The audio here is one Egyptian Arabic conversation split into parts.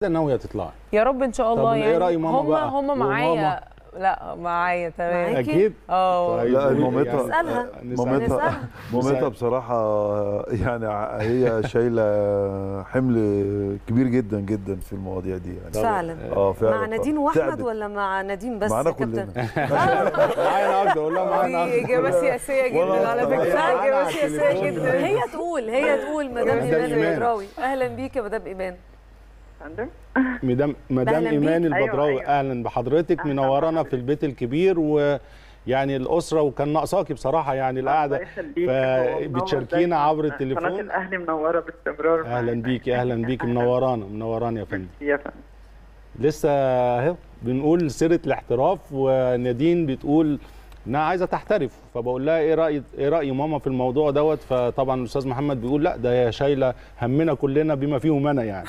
ناويه تطلعي يا رب ان شاء الله طب إيه يعني رأي ماما هم بقى؟ هم معايا وماما؟ لا معايا تمام معاكي؟ اكيد اه طيب، لا قولي مامتها يعني. نسألها. نسألها. مامتها نسألها. مامتها بصراحة يعني هي شايلة حمل كبير جدا جدا في المواضيع دي يعني فعلا اه فعلا مع نادين واحمد تعبت. ولا مع نادين بس معانا يا كابتن؟ كلنا معانا اكتر اقول لها معانا دي اكتر اجابه سياسيه ولا جدا على أكتر. فكره معانا اجابه على سياسيه التليفون. جدا هي تقول هي تقول مدام مدام ايمان إيمان. البدراوي اهلا بيك يا مدام ايمان فندم مدام مدام أهلاً ايمان بيك. أيوة، البدراوي أيوة. اهلا بحضرتك أهلاً منورانا بحضرتك. في البيت الكبير ويعني الاسره وكان ناقصاكي بصراحه يعني القعده الله يخليك. هو منور فبتشاركينا دايماً. عبر قناة التليفون الأهلي منورة باستمرار اهلا معانا. بيكي اهلا بيكي منورانا منورانا يا فندم يا فندم لسه اهو بنقول سيره الاحتراف ونادين بتقول انها عايزه تحترف فبقول لها ايه راي ايه راي ماما في الموضوع دوت فطبعا الاستاذ محمد بيقول لا ده هي شايله همنا كلنا بما فيهم انا يعني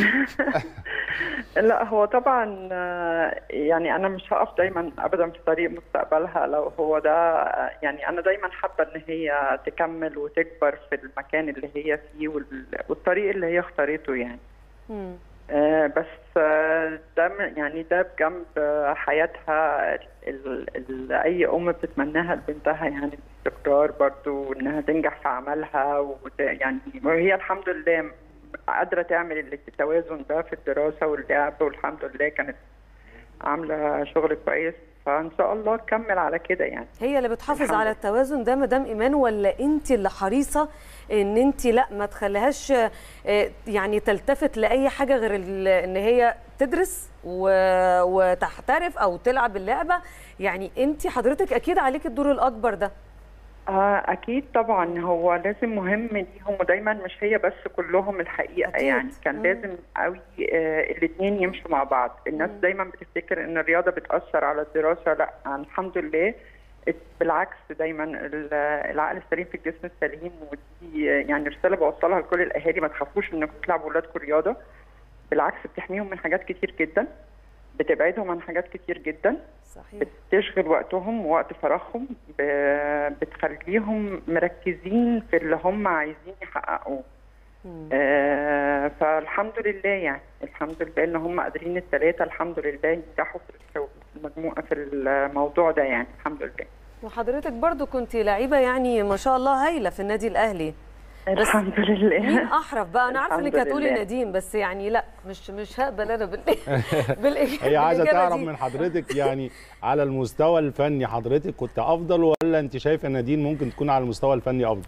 لا هو طبعا آه، يعني انا مش هقف دايما ابدا في طريق مستقبلها لو هو ده آه، يعني انا دايما حابه ان هي تكمل وتكبر في المكان اللي هي فيه وال- والطريق اللي هي اختارته يعني مم. آه، بس آه، ده م- يعني ده بجنب آه، حياتها ال- ال- اي ام بتتمناها لبنتها يعني الاستقرار برضو انها تنجح في عملها وت- يعني وهي الحمد لله قادره تعمل التوازن ده في الدراسه واللعب والحمد لله كانت عامله شغل كويس فان شاء الله تكمل على كده يعني هي اللي بتحافظ الحمد على لله. التوازن ده مدام ايمان ولا انت اللي حريصه ان انت لا ما تخليهاش آه، يعني تلتفت لاي حاجه غير ال- ان هي تدرس و- وتحترف او تلعب اللعبه يعني انت حضرتك اكيد عليك الدور الاكبر ده آه أكيد طبعا هو لازم مهم ليهم ودايما مش هي بس كلهم الحقيقة أكيد. يعني كان مم. لازم قوي آه الاثنين يمشوا مع بعض الناس مم. دايما بتفتكر إن الرياضة بتأثر على الدراسة لا الحمد لله بالعكس دايما ال- العقل السليم في الجسم السليم ودي آه، يعني رسالة بوصلها لكل الأهالي ما تخافوش إنكم تلعبوا أولادكم رياضة بالعكس بتحميهم من حاجات كتير جدا بتبعدهم عن حاجات كتير جدا صحيح بتشغل وقتهم ووقت فراغهم ب- بتخليهم مركزين في اللي هم عايزين يحققوه مم. آه، فالحمد لله يعني الحمد لله ان هم قادرين الثلاثه الحمد لله ينجحوا في المجموعه في الموضوع ده يعني الحمد لله وحضرتك برضو كنت لعيبه يعني ما شاء الله هايله في النادي الاهلي الحمد لله مين احرف بقى انا عارفه انك الحمد هتقولي لله. نديم بس يعني لا مش مش هقبل انا بال بالإجابة هي عايزه بالإجابة تعرف دي. من حضرتك يعني على المستوى الفني حضرتك كنت افضل ولا انت شايفه نادين ممكن تكون على المستوى الفني افضل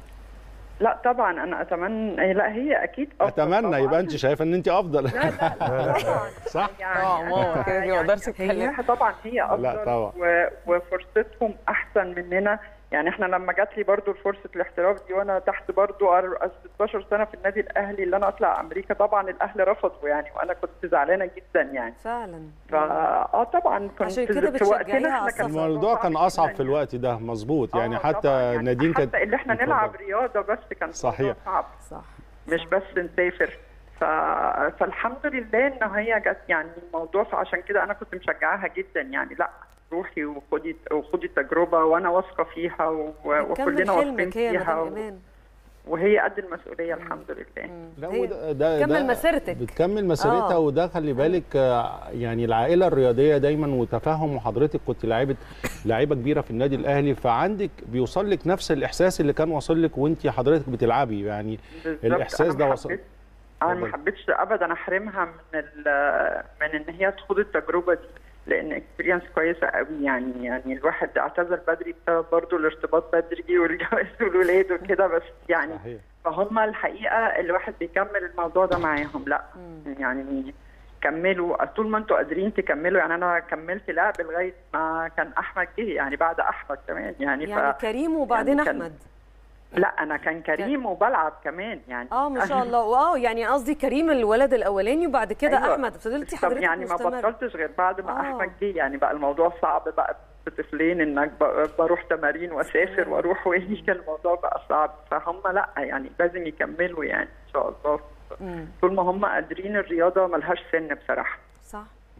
لا طبعا انا اتمنى لا هي اكيد أفضل اتمنى طبعاً. يبقى انت شايفه ان انت افضل لا لا لا طبعا صح يعني اه ماما أنا- كده دي ما يعني اقدرش اتكلم هي طبعا هي افضل لا طبعا. و... وفرصتهم احسن مننا يعني احنا لما جات لي برضو فرصه الاحتراف دي وانا تحت برضو أر- 16 سنه في النادي الاهلي اللي انا اطلع امريكا طبعا الاهل رفضوا يعني وانا كنت زعلانه جدا يعني فعلا فا اه طبعا كنت عشان كده في وقتنا بتشجعيها على احنا كان السفر. الموضوع كان اصعب جداً في الوقت ده مظبوط يعني آه حتى طبعاً، يعني نادين كانت حتى اللي احنا نلعب اتفضل. رياضه بس كان صحيح. الموضوع صعب صح مش بس نسافر ف... فالحمد لله ان هي جت يعني الموضوع فعشان كده انا كنت مشجعاها جدا يعني لا روحي وخدي وخدي التجربه وانا واثقه فيها و... كمل وكلنا واثقين حلمك هي فيها مدام و... ايمان وهي قد المسؤوليه الحمد لله لا هي وده ده بتكمل ده مسيرتك. بتكمل مسيرتها آه. وده خلي بالك آه، يعني العائله الرياضيه دايما وتفاهم وحضرتك كنت لاعيبه لعيبه كبيره في النادي الاهلي فعندك بيوصل لك نفس الاحساس اللي كان واصل لك وانت حضرتك بتلعبي يعني بالظبط. الإحساس أنا ده ما وصل- حبيتش- انا ما اتفضل. حبيتش ابدا احرمها من ال... من ان هي تخوض التجربه دي لان اكسبيرينس كويسه قوي يعني يعني الواحد اعتذر بدري بسبب برضه الارتباط بدري والجواز والولاد وكده بس يعني صحيح فهم الحقيقه الواحد بيكمل الموضوع ده معاهم لا يعني كملوا طول ما انتوا قادرين تكملوا يعني انا كملت لعب لغايه ما كان احمد جه يعني بعد احمد كمان يعني, يعني ف... كريم وبعدين يعني كان- احمد لا انا كان كريم وبلعب كمان يعني اه ما شاء الله واه يعني قصدي كريم الولد الاولاني وبعد كده أيوة. احمد فضلتي طب حضرتك يعني ما مستمرة. بطلتش غير بعد ما آه. احمد جه يعني بقى الموضوع صعب بقى بطفلين انك ب- بروح تمارين واسافر واروح واجي كان الموضوع بقى صعب فهم لا يعني لازم يكملوا يعني ان شاء الله مم. طول ما هم قادرين الرياضه ملهاش سن بصراحه صح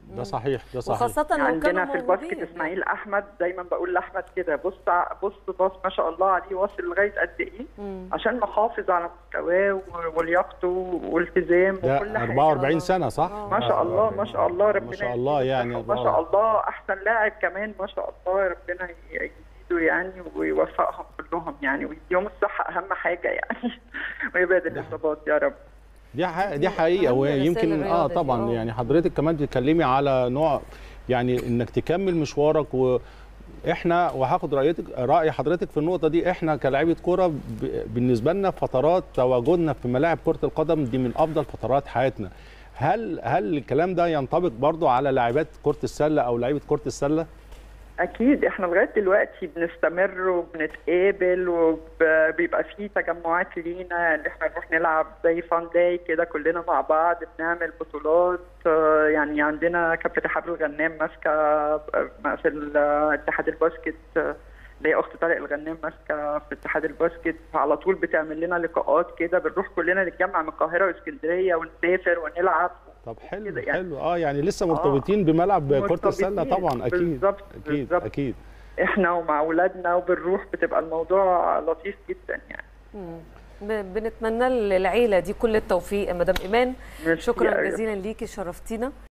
ده صحيح ده صحيح وخاصه لو عندنا كانوا في الباسكت موجودين اسماعيل احمد دايما بقول لاحمد كده بص ع- بص باص ما شاء الله عليه واصل لغايه قد ايه مم. عشان محافظ على مستواه و- ولياقته والتزام ده وكل حاجه 44 سنه صح؟ ما شاء الله ما شاء الله ربنا ما شاء الله يديله يعني الصحة، ما شاء الله احسن لاعب كمان ما شاء الله ربنا يزيده يعني ويوفقهم كلهم يعني ويديهم الصحه اهم حاجه يعني ويبعد الاصابات يا رب دي ح- دي حقيقه أهم ويمكن رسائل اه الرياضة دي، طبعا آه. يعني حضرتك كمان بتتكلمي على نوع يعني انك تكمل مشوارك و احنا وهاخد رايتك راي حضرتك في النقطه دي احنا كلاعيبه كوره ب- بالنسبه لنا فترات تواجدنا في ملاعب كره القدم دي من افضل فترات حياتنا هل هل الكلام ده ينطبق برضو على لاعبات كره السله او لعيبه كره السله اكيد احنا لغايه دلوقتي بنستمر وبنتقابل وبيبقى في تجمعات لينا ان احنا نروح نلعب زي فان داي كده كلنا مع بعض بنعمل بطولات آه، يعني عندنا كابتن حبل الغنام ماسكه آه، في ال- اتحاد الباسكت آه، اللي هي اخت طارق الغنام ماسكه في اتحاد الباسكت على طول بتعمل لنا لقاءات كده بنروح كلنا نتجمع من القاهره واسكندريه ونسافر ونلعب طب حلو كده يعني. حلو اه يعني لسه مرتبطين بملعب كره السله مرتبطين. طبعا اكيد بالظبط اكيد بالظبط. اكيد احنا ومع اولادنا وبنروح بتبقى الموضوع لطيف جدا يعني مم. ب- بنتمنى للعيله دي كل التوفيق يا مدام ايمان ميرسي شكرا أوي. جزيلا ليكي شرفتينا